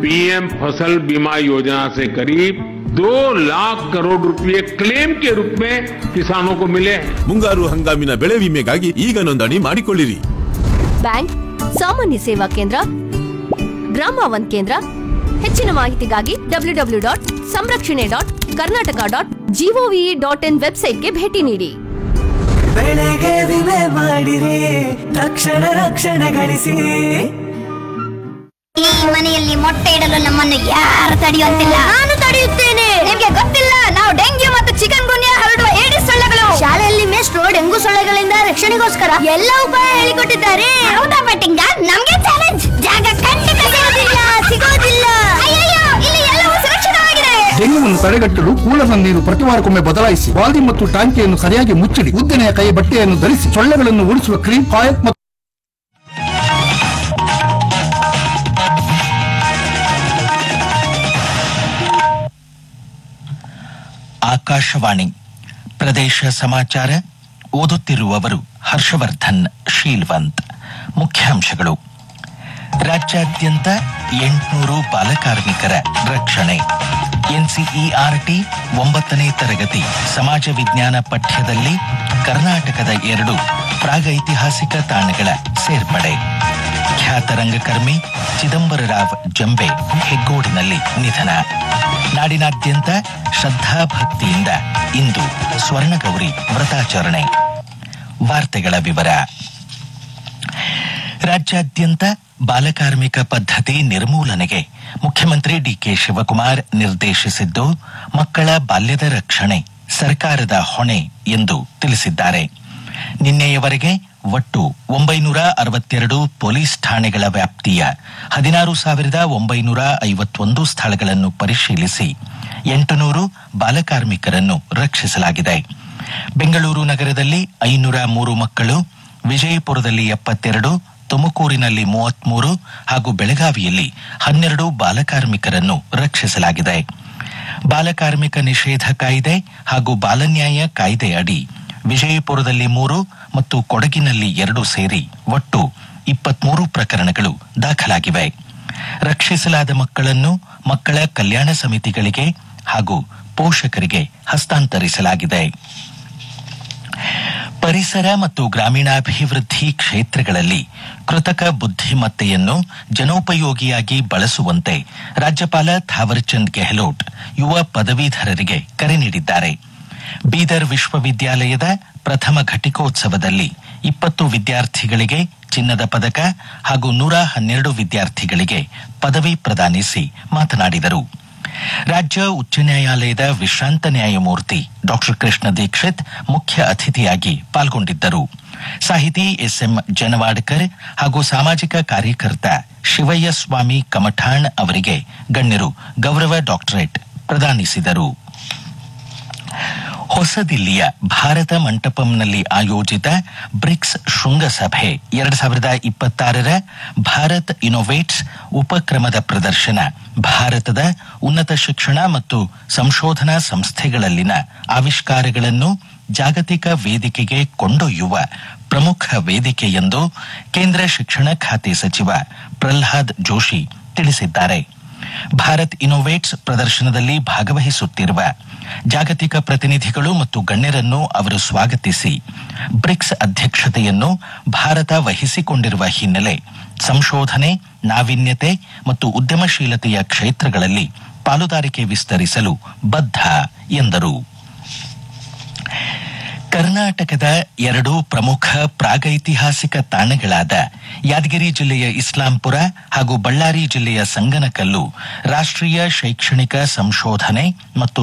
PM फसल बीमा योजना से करीब दो लाख करोड़ रुपए क्लेम के रूप में किसानों को मिले हैं ಮುಂಗಾರು ಹಂಗಾಮಿನ ಬೆಳೆ ವಿಮೆಗಾಗಿ ಈಗ ನೋಂದಣಿ ಮಾಡಿಕೊಳ್ಳಿರಿ ಬ್ಯಾಂಕ್ ಸಾಮಾನ್ಯ ಸೇವಾ ಕೇಂದ್ರ ಗ್ರಾಮ ಒನ್ ಕೇಂದ್ರ ಹೆಚ್ಚಿನ ಮಾಹಿತಿಗಾಗಿ W W dot Samrakshane dot Karnataka dot G O V dot in ವೆಬ್ಸೈಟ್ಗೆ ಭೇಟಿ ನೀಡಿ ಬೆಳೆಗೆ ವಿಮೆ ಮಾಡಿರಿ ತಕ್ಷಣ ರಕ್ಷಣೆ ಗಳಿಸಿ ಈ ಮನೆಯಲ್ಲಿ ಮೊಟ್ಟೆ ಇಡಲು ನಮ್ಮನ್ನು ಯಾರು ತಡೆಯುವಂತಿಲ್ಲ ನಾನು ತಡೆಯುತ್ತೇನೆ ನಿಮ್ಗೆ ಗೊತ್ತಿಲ್ಲ ನಾವು ಡೆಂಗ್ಯೂ ಮತ್ತು ಚಿಕನ್ ಗುನ್ಯಾ ಹರಡುವ ಏಡಿಸ್ ಸೊಳ್ಳೆಗಳು ಶಾಲೆಯಲ್ಲಿ ಮೇಷ್ಟ್ರು ಡೆಂಗು ಸೊಳ್ಳೆಗಳಿಂದ ರಕ್ಷಣೆಗೋಸ್ಕರ ಎಲ್ಲ ಉಪಾಯ ಹೇಳಿಕೊಟ್ಟಿದ್ದಾರೆ ಹೌದಾ ಬಟ್ಟಿಂಗ ನಮ್ಗೆ ಚಾಲೆಂಜ್ ಜಾಗ ಖಂಡಿತ ಸಿಗೋದಿಲ್ಲ ಸಿಗೋದಿಲ್ಲ ಅಯ್ಯಯ್ಯೋ ಇಲ್ಲಿ ಎಲ್ಲವೂ ಸುರಕ್ಷಿತವಾಗಿದೆ ಡೆಂಗ್ಯೂವನ್ನು ತಡೆಗಟ್ಟಲು ಕೂಳದ ನೀರು ಪ್ರತಿವಾರಕ್ಕೊಮ್ಮೆ ಬದಲಾಯಿಸಿ ಬಾಲ್ದಿ ಮತ್ತು ಟಾಂಕಿಯನ್ನು ಸರಿಯಾಗಿ ಮುಚ್ಚಿಡಿ ಉದ್ದನೆಯ ಕೈ ಬಟ್ಟೆಯನ್ನು ಧರಿಸಿ ಸೊಳ್ಳೆಗಳನ್ನು ಓಡಿಸುವ ಕ್ರೀಮ್ ಕಾಯಕ್ ಮತ್ತು ಆಕಾಶವಾಣಿ ಪ್ರದೇಶ ಸಮಾಚಾರ ಓದುತ್ತಿರುವವರು ಹರ್ಷವರ್ಧನ್ ಶೀಲ್ವಂತ್ ಮುಖ್ಯಾಂಶಗಳು ರಾಜ್ಯಾದ್ಯಂತ ಎಂಟುನೂರು ಬಾಲಕಾರ್ಮಿಕರ ರಕ್ಷಣೆ ಎನ್ಸಿಇಆರ್ಟಿ ಒಂಬತ್ತನೇ ತರಗತಿ ಸಮಾಜ ವಿಜ್ಞಾನ ಪಠ್ಯದಲ್ಲಿ ಕರ್ನಾಟಕದ ಎರಡು ಪ್ರಾಗೈತಿಹಾಸಿಕ ತಾಣಗಳ ಸೇರ್ಪಡೆ ಖ್ಯಾತ ರಂಗಕರ್ಮಿ ಚಿದಂಬರರಾವ್ ಜಂಬೆ ಹೆಗ್ಗೋಡಿನಲ್ಲಿ ನಿಧನ ನಾಡಿನಾದ್ಯಂತ ಶ್ರದ್ಧಾಭಕ್ತಿಯಿಂದ ಇಂದು ಸ್ವರ್ಣಗೌರಿ ವ್ರತಾಚರಣೆ ವಾರ್ತೆಗಳ ವಿವರ ರಾಜ್ಯಾದ್ಯಂತ ಬಾಲಕಾರ್ಮಿಕ ಪದ್ಧತಿ ನಿರ್ಮೂಲನೆಗೆ ಮುಖ್ಯಮಂತ್ರಿ ಡಿಕೆ ಶಿವಕುಮಾರ್ ನಿರ್ದೇಶಿಸಿದ್ದು ಮಕ್ಕಳ ಬಾಲ್ಯದ ರಕ್ಷಣೆ ಸರ್ಕಾರದ ಹೊಣೆ ಎಂದು ತಿಳಿಸಿದ್ದಾರೆ ನಿನ್ನೆಯವರೆಗೆ ಒಟ್ಟು ಒಂಬೈನೂರ ಅರವತ್ತೆರಡು ಪೊಲೀಸ್ ಠಾಣೆಗಳ ವ್ಯಾಪ್ತಿಯ ಹದಿನಾರು ಸಾವಿರದ ಒಂಬೈನೂರ ಐವತ್ತೊಂದು ಸ್ಥಳಗಳನ್ನು ಪರಿಶೀಲಿಸಿ ಎಂಟುನೂರು ಬಾಲಕಾರ್ಮಿಕರನ್ನು ರಕ್ಷಿಸಲಾಗಿದೆ ಬೆಂಗಳೂರು ನಗರದಲ್ಲಿ ಐನೂರ ಮೂರು ಮಕ್ಕಳು ವಿಜಯಪುರದಲ್ಲಿ ಎಪ್ಪತ್ತೆರಡು ತುಮಕೂರಿನಲ್ಲಿ ಮೂವತ್ಮೂರು ಹಾಗೂ ಬೆಳಗಾವಿಯಲ್ಲಿ ಹನ್ನೆರಡು ಬಾಲಕಾರ್ಮಿಕರನ್ನು ರಕ್ಷಿಸಲಾಗಿದೆ ಬಾಲಕಾರ್ಮಿಕ ನಿಷೇಧ ಕಾಯ್ದೆ ಹಾಗೂ ಬಾಲನ್ಯಾಯ ಕಾಯ್ದೆ ಅಡಿ ವಿಜಯಪುರದಲ್ಲಿ ಮೂರು ಮತ್ತು ಕೊಡಗಿನಲ್ಲಿ ಎರಡು ಸೇರಿ ಒಟ್ಟು ಇಪ್ಪತ್ಮೂರು ಪ್ರಕರಣಗಳು ದಾಖಲಾಗಿವೆ ರಕ್ಷಿಸಲಾದ ಮಕ್ಕಳನ್ನು ಮಕ್ಕಳ ಕಲ್ಯಾಣ ಸಮಿತಿಗಳಿಗೆ ಹಾಗೂ ಪೋಷಕರಿಗೆ ಹಸ್ತಾಂತರಿಸಲಾಗಿದೆ ಪರಿಸರ ಮತ್ತು ಗ್ರಾಮೀಣಾಭಿವೃದ್ಧಿ ಕ್ಷೇತ್ರಗಳಲ್ಲಿ ಕೃತಕ ಬುದ್ಧಿಮತ್ತೆಯನ್ನು ಜನೋಪಯೋಗಿಯಾಗಿ ಬಳಸುವಂತೆ ರಾಜ್ಯಪಾಲ ಥಾವರ್ಚಂದ್ ಗೆಹ್ಲೋಟ್ ಯುವ ಪದವೀಧರರಿಗೆ ಕರೆ ನೀಡಿದ್ದಾರೆ ಬೀದರ್ ವಿಶ್ವವಿದ್ಯಾಲಯದ ಪ್ರಥಮ ಘಟಿಕೋತ್ಸವದಲ್ಲಿ ಇಪ್ಪತ್ತು ವಿದ್ಯಾರ್ಥಿಗಳಿಗೆ ಚಿನ್ನದ ಪದಕ ಹಾಗೂ ನೂರ ಹನ್ನೆರಡು ವಿದ್ಯಾರ್ಥಿಗಳಿಗೆ ಪದವಿ ಪ್ರದಾನಿಸಿ ಮಾತನಾಡಿದರು ರಾಜ್ಯ ಉಚ್ಚ ನ್ಯಾಯಾಲಯದ ವಿಶ್ರಾಂತ ನ್ಯಾಯಮೂರ್ತಿ ಡಾಕ್ಟರ್ ಕೃಷ್ಣ ದೀಕ್ಷಿತ್ ಮುಖ್ಯ ಅತಿಥಿಯಾಗಿ ಪಾಲ್ಗೊಂಡಿದ್ದರು ಸಾಹಿತಿ ಎಸ್ಎಂ ಜನವಾಡ್ಕರ್ ಹಾಗೂ ಸಾಮಾಜಿಕ ಕಾರ್ಯಕರ್ತ ಶಿವಯ್ಯ ಸ್ವಾಮಿ ಕಮಠಾಣ್ ಅವರಿಗೆ ಗಣ್ಯರು ಗೌರವ ಡಾಕ್ಟರೇಟ್ ಪ್ರದಾನಿಸಿದರು ಹೊಸದಿಲ್ಲಿಯ ಭಾರತ ಮಂಟಪಂನಲ್ಲಿ ಆಯೋಜಿತ ಬ್ರಿಕ್ಸ್ ಶೃಂಗಸಭೆ ಎರಡ್ ಸಾವಿರದ ಇಪ್ಪತ್ತಾರರ ಭಾರತ್ ಇನೋವೇಟ್ಸ್ ಉಪಕ್ರಮದ ಪ್ರದರ್ಶನ ಭಾರತದ ಉನ್ನತ ಶಿಕ್ಷಣ ಮತ್ತು ಸಂಶೋಧನಾ ಸಂಸ್ಥೆಗಳಲ್ಲಿನ ಆವಿಷ್ಕಾರಗಳನ್ನು ಜಾಗತಿಕ ವೇದಿಕೆಗೆ ಕೊಂಡೊಯ್ಯುವ ಪ್ರಮುಖ ವೇದಿಕೆ ಎಂದು ಕೇಂದ್ರ ಶಿಕ್ಷಣ ಖಾತೆ ಸಚಿವ ಪ್ರಹ್ಲಾದ್ ಜೋಶಿ ತಿಳಿಸಿದ್ದಾರೆ ಭಾರತ್ ಇನೋವೇಟ್ಸ್ ಪ್ರದರ್ಶನದಲ್ಲಿ ಭಾಗವಹಿಸುತ್ತಿರುವ ಜಾಗತಿಕ ಪ್ರತಿನಿಧಿಗಳು ಮತ್ತು ಗಣ್ಯರನ್ನು ಅವರು ಸ್ವಾಗತಿಸಿ ಬ್ರಿಕ್ಸ್ ಅಧ್ಯಕ್ಷತೆಯನ್ನು ಭಾರತ ವಹಿಸಿಕೊಂಡಿರುವ ಹಿನ್ನೆಲೆ ಸಂಶೋಧನೆ ನಾವೀನ್ಯತೆ ಮತ್ತು ಉದ್ಯಮಶೀಲತೆಯ ಕ್ಷೇತ್ರಗಳಲ್ಲಿ ಪಾಲುದಾರಿಕೆ ವಿಸ್ತರಿಸಲು ಬದ್ಧ ಎಂದರು ಕರ್ನಾಟಕದ ಎರಡು ಪ್ರಮುಖ ಪ್ರಾಗೈತಿಹಾಸಿಕ ತಾಣಗಳಾದ ಯಾದಗಿರಿ ಜಿಲ್ಲೆಯ ಇಸ್ಲಾಂಪುರ ಹಾಗೂ ಬಳ್ಳಾರಿ ಜಿಲ್ಲೆಯ ಸಂಗನಕಲ್ಲು ರಾಷ್ಟ್ರೀಯ ಶೈಕ್ಷಣಿಕ ಸಂಶೋಧನೆ ಮತ್ತು